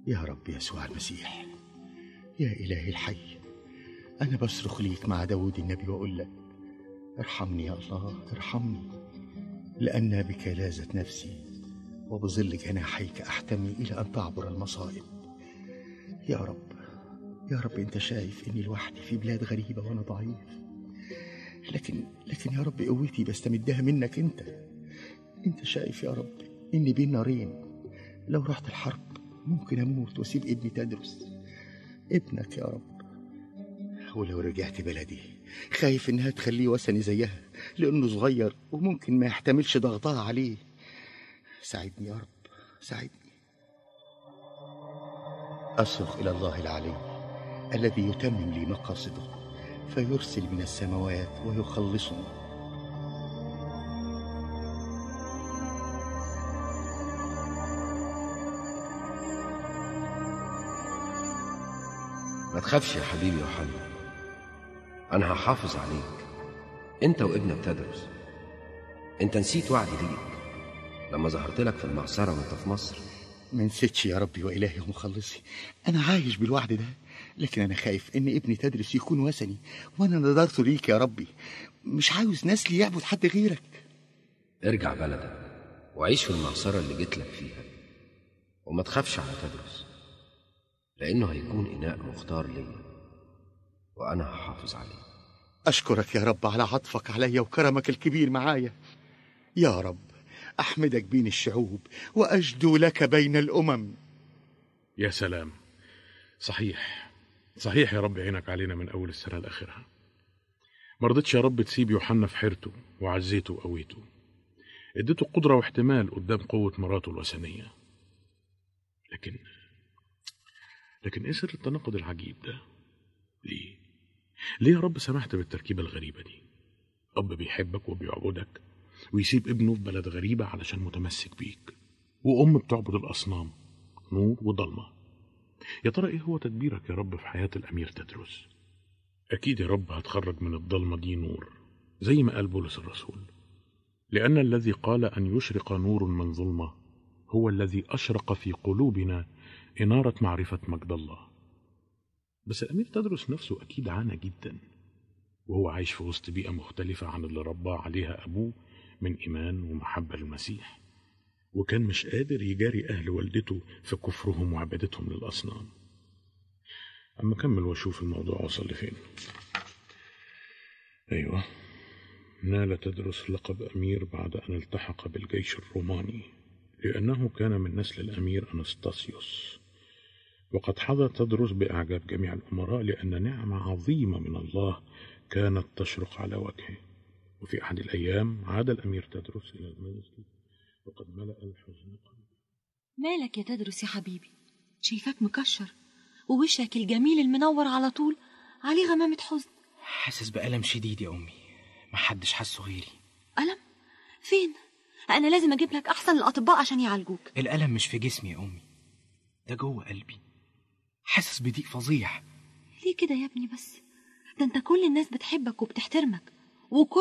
يا رب يسوع المسيح يا إلهي الحي أنا بصرخ ليك مع داود النبي وأقول لك ارحمني يا الله ارحمني لأن بك لازت نفسي وبظل جناحيك أحتمي إلى أن تعبر المصائب يا رب يا رب أنت شايف إني لوحدي في بلاد غريبة وأنا ضعيف لكن لكن يا رب قوتي بستمدها منك أنت أنت شايف يا رب إني بين نارين لو رحت الحرب ممكن أموت وأسيب ابني تدرس ابنك يا رب ولو رجعت بلدي خايف إنها تخليه وثني زيها لأنه صغير وممكن ما يحتملش ضغطها عليه ساعدني يا رب ساعدني أصرخ إلى الله العلي الذي يتمم لي مقاصده فيرسل من السماوات ويخلصني ما تخافش يا حبيبي يوحنا أنا هحافظ عليك أنت وابنك تدرس أنت نسيت وعدي ليك لما ظهرت لك في المعصرة وأنت في مصر ما نسيتش يا ربي وإلهي ومخلصي أنا عايش بالوعد ده لكن أنا خايف إن ابني تدرس يكون وثني وأنا نظرته ليك يا ربي مش عاوز نسلي يعبد حد غيرك ارجع بلدك وعيش في المعصرة اللي جيت لك فيها وما تخافش على تدرس لأنه هيكون إناء مختار ليا وأنا هحافظ عليه أشكرك يا رب على عطفك عليا وكرمك الكبير معايا يا رب أحمدك بين الشعوب وأجدو لك بين الأمم يا سلام صحيح صحيح يا رب عينك علينا من أول السنة لآخرها ما رضيتش يا رب تسيب يوحنا في حيرته وعزيته وقويته اديته قدرة واحتمال قدام قوة مراته الوثنية لكن لكن ايه سر التناقض العجيب ده ليه ليه يا رب سمحت بالتركيبة الغريبة دي أب بيحبك وبيعبدك ويسيب ابنه في بلد غريبة علشان متمسك بيك وأم بتعبد الأصنام نور وضلمة يا ترى إيه هو تدبيرك يا رب في حياة الأمير تدرس أكيد يا رب هتخرج من الضلمة دي نور زي ما قال بولس الرسول لأن الذي قال أن يشرق نور من ظلمة هو الذي أشرق في قلوبنا إنارة معرفة مجد الله بس الأمير تدرس نفسه أكيد عانى جدا وهو عايش في وسط بيئة مختلفة عن اللي رباه عليها أبوه من إيمان ومحبة للمسيح وكان مش قادر يجاري أهل والدته في كفرهم وعبادتهم للأصنام أما كمل وأشوف الموضوع وصل لفين أيوة نال تدرس لقب أمير بعد أن التحق بالجيش الروماني لأنه كان من نسل الأمير أنستاسيوس وقد حظى تدرس بإعجاب جميع الأمراء لأن نعمة عظيمة من الله كانت تشرق على وجهه وفي أحد الأيام عاد الأمير تدرس إلى المنزل وقد ملأ الحزن قلبه مالك يا تدرس يا حبيبي شايفاك مكشر ووشك الجميل المنور على طول عليه غمامة حزن حاسس بألم شديد يا أمي محدش حسه غيري ألم فين أنا لازم أجيب لك أحسن الأطباء عشان يعالجوك الألم مش في جسمي يا أمي ده جوه قلبي حاسس بضيق فظيع ليه كده يا ابني بس ده انت كل الناس بتحبك وبتحترمك وكل